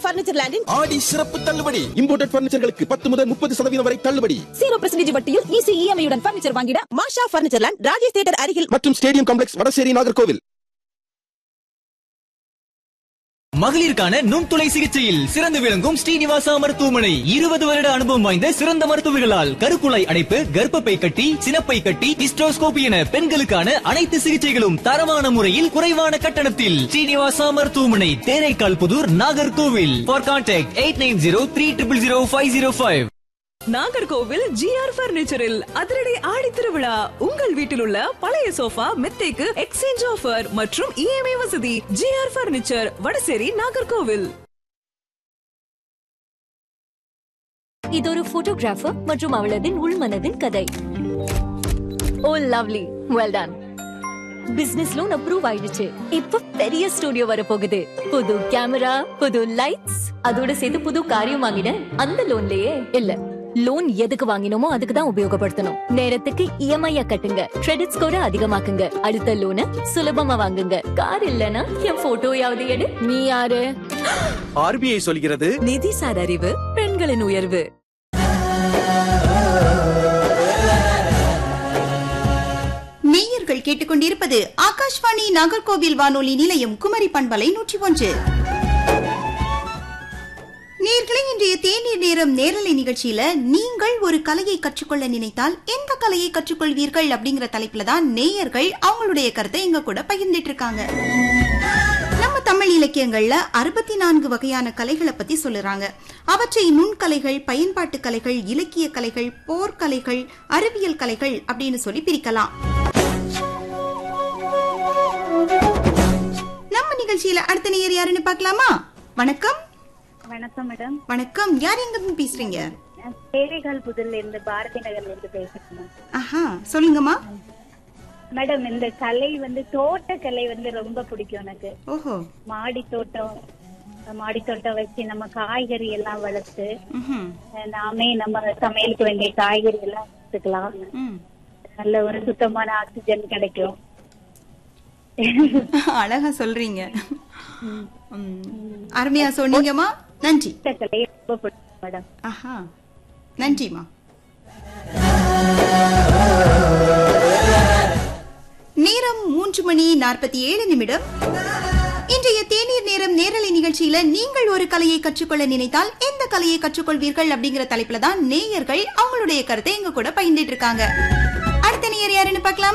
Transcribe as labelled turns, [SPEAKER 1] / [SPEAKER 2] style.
[SPEAKER 1] Furniture லேண்டின்
[SPEAKER 2] ஆடி சிறப்பு தள்ளுபடி இம்போர்ட்டட் பர்னிச்சர்களுக்கு பத்து முதல் முப்பது சதவீதம் வரை தள்ளுபடி
[SPEAKER 3] ஜீரோ பர்சன்டேஜ் வட்டியில் ஈஸி இஎம்ஐயுடன் பர்னிச்சர் வாங்கிட
[SPEAKER 1] Masha furniture land Rajesh theatre அருகில்
[SPEAKER 2] மற்றும் ஸ்டேடியம் காம்ப்ளெக்ஸ் வடசேரி நாகர்கோவில்
[SPEAKER 4] மகளிருக்கான நுண்துளை சிகிச்சையில் சிறந்து விளங்கும் ஸ்ரீனிவாசா மருத்துவமனை இருபது வருட அனுபவம் வாய்ந்த சிறந்த மருத்துவர்களால் கருக்குழாய் அடைப்பு கர்ப்பப்பை கட்டி சினப்பை கட்டி ஹிஸ்டோஸ்கோபி என பெண்களுக்கான அனைத்து சிகிச்சைகளும் தரமான முறையில் குறைவான கட்டணத்தில் ஸ்ரீனிவாசா மருத்துவமனை Theraikal Pudur Nagercoil for contact eight nine zero three triple zero five zero five
[SPEAKER 3] Nagercoil GR பர்னிச்சரில் அதிரடி ஆடி திருவிழா உங்கள் வீட்டில் உள்ள பழைய சோஃபா மெத்தைக்கு எக்ஸ்சேஞ்ச் ஆஃபர் மற்றும் இஎம்ஐ வசதி ஜிஆர் பர்னிச்சர் வடசேரி நாகர்கோவில்
[SPEAKER 5] இது ஒரு போட்டோகிராஃபர் மற்றும் அவளதின் உள்மனதின் கதை oh lovely well done business loan approve ஆயிடுச்சு இப்ப பெரிய ஸ்டுடியோ வர போகுது புது கேமரா புது லைட்ஸ் அதோட சேர்த்து புது காரியம் வாங்கினேன் அந்த லோன்லயே இல்ல லோன் எதுக்கு வாங்கினோமோ அதுக்கு தான் உபயோகப்படுத்தணும் நேரத்துக்கு இஎம்ஐ கட்டுங்க கிரெடிட் ஸ்கோரை அதிகமாக்குங்க அடுத்த லோனை சுலபமா வாங்குங்க கார் இல்லனா என் போட்டோயாவது எடு நீ யாரு
[SPEAKER 6] ஆர்பிஐ சொல்கிறது
[SPEAKER 3] நிதி சார் அறிவு பெண்களின் உயர்வு
[SPEAKER 7] நேயர்கள் கேட்டுக்கொண்டிருப்பது ஆகாஷ்வாணி நாகர்கோவில் வானொலி நிலையம் குமரி பண்பலை நூற்றி ஒன்று நேர்களே இன்றைய தேநீர் நேரம் நேரலை நிகழ்ச்சியில நீங்கள் ஒரு கலையை கற்றுக்கொள்ள நினைத்தால் எந்த கலையை கற்றுக்கொள்வீர்கள் அப்படிங்கிற தலைப்புல தான் நேயர்கள் அவங்களுடைய கருத்தை எங்க கூட பகிர்ந்துட்டு இருக்காங்க நம்ம தமிழ் இலக்கியங்கள்ல அறுபத்தி நான்கு வகையான கலைகளை பத்தி சொல்லுறாங்க அவற்றை நுண்கலைகள் பயன்பாட்டு கலைகள் இலக்கிய கலைகள் போர்க்கலைகள் அறிவியல் கலைகள் அப்படின்னு சொல்லி பிரிக்கலாம் நம்ம நிகழ்ச்சியில அடுத்த நேயர் யாருன்னு பார்க்கலாமா வணக்கம்
[SPEAKER 8] வணக்கம் மேடம்
[SPEAKER 7] வணக்கம் யார் எங்க இருந்து பேசுறீங்க
[SPEAKER 8] பேரைகால் புதூர்ல இருந்து பாரதி நகர்ல இருந்து பேசுறேன் மேம்.
[SPEAKER 7] ஆஹா சொல்லுங்கம்மா
[SPEAKER 8] மேடம் இந்த கலை வந்து தோட்டக்கலை வந்து ரொம்ப பிடிக்கும் எனக்கு
[SPEAKER 7] ஓஹோ
[SPEAKER 8] மாடி தோட்டம் மாடி தோட்டம் வச்சு நம்ம காய்கறி எல்லாம் வளர்த்து
[SPEAKER 7] ம்ஹும்.
[SPEAKER 8] அஹ் நாமே நம்ம சமையலுக்கு வேண்டிய காய்கறி எல்லாம் வளர்த்துக்கலாம்
[SPEAKER 7] ம்.
[SPEAKER 8] நல்ல ஒரு சுத்தமான ஆக்சிஜன் கிடைக்கும்
[SPEAKER 7] அழகா சொல்றீங்க ம். அருமையா சொன்னீங்கம்மா நன்றி
[SPEAKER 8] தோட்டக்கலை ரொம்ப பிடிக்கும் மேடம்
[SPEAKER 7] ஆஹா நன்றிம்மா நேரம் மூன்று மணி நாற்பத்தி ஏழு நிமிடம் இன்றைய தேநீர் நேரம் நேரலை நிகழ்ச்சியில நீங்கள் ஒரு கலையை கற்றுக்கொள்ள நினைத்தால் எந்த கலையை கற்றுக்கொள்வீர்கள் அப்படிங்கிற தலைப்புல தான் நேயர்கள் அவங்களுடைய கருத்தை எங்க கூட பகிர்ந்துட்டு இருக்காங்க அடுத்த நேயர் யாருன்னு பார்க்கலாம்